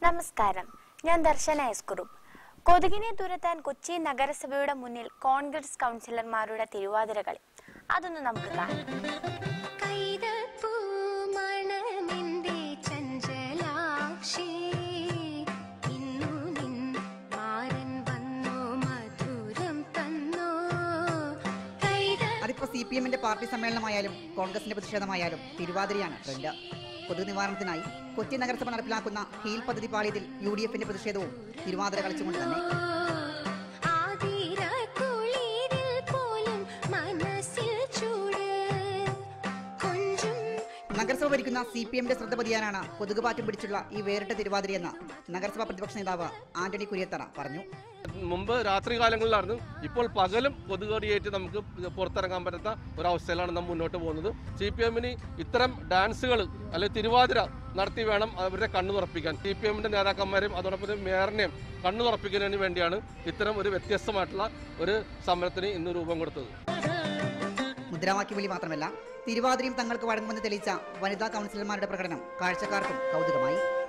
നമസ്കാരം ഞാൻ ദർശന എസ് കുറുപ്പ് കൊതുകിനെ തുരത്താൻ കൊച്ചി നഗരസഭയുടെ മുന്നിൽ കോൺഗ്രസ് കൗൺസിലർമാരുടെ തിരുവാതിര കളി അതൊന്ന് നമുക്ക് കാണാം കൈതപ്പൂ മണമെന്തേ ചഞ്ചലാക്ഷി ഇന്നു നിൻ മാരൻ വന്നോ മധുരം തന്നോ കൈത അതിപ്പോ സി പി എമ്മിന്റെ പാർട്ടി സമ്മേളനമായാലും കോൺഗ്രസിന്റെ പ്രതിഷേധമായാലും തിരുവാതിരയാണ് ട്രെൻഡ് കൊതുക് നിവാരണത്തിനായി കൊച്ചി നഗരസഭ നടപ്പിലാക്കുന്ന ഹീൽ പദ്ധതി പാളിയതിൽ യു ഡി എഫിന്റെ പ്രതിഷേധവും തിരുവാതിര കളിച്ചുകൊണ്ട് തന്നെ ആതിര കുളിരിൽ പോലും മനസ്സിൽ ചൂട് കൊഞ്ചും നഗരസഭ ഭരിക്കുന്ന സി പി എമ്മിന്റെ ശ്രദ്ധ പതിയാനാണ് കൊതുക് പാറ്റും പിടിച്ചുള്ള ഈ വേറിട്ട തിരുവാതിരയെന്ന് നഗരസഭാ പ്രതിപക്ഷ നേതാവ് ആന്റണി കുര്യത്തറ പറഞ്ഞു മുമ്പ് രാത്രി കാലങ്ങളിലായിരുന്നു ഇപ്പോൾ പകലും കൊതുകടിയേറ്റ് നമുക്ക് പുറത്തിറങ്ങാൻ പറ്റാത്ത ഒരവസ്ഥയിലാണ് നാം മുന്നോട്ട് പോകുന്നത് സി പി എമ്മിന് ഇത്തരം ഡാൻസുകൾ അല്ലെങ്കിൽ തിരുവാതിര നടത്തി വേണം അവരുടെ കണ്ണു തുറപ്പിക്കാൻ സി പി എമ്മിന്റെ നേതാക്കന്മാരെയും അതോടൊപ്പം തന്നെ മേയറിനെയും കണ്ണു തുറപ്പിക്കുന്നതിന് വേണ്ടിയാണ് ഇത്തരം ഒരു വ്യത്യസ്തമായിട്ടുള്ള ഒരു സമരത്തിന് ഇന്ന് രൂപം കൊടുത്തത് മുദ്രാവാക്യ വിളി മാത്രമല്ല തിരുവാതിരയും തങ്ങൾക്ക് വഴങ്ങുമെന്ന് തെളിയിച്ച വനിതാ കൗൺസിലർമാരുടെ പ്രകടനം കാഴ്ചക്കാർക്കും കൗതുകമായി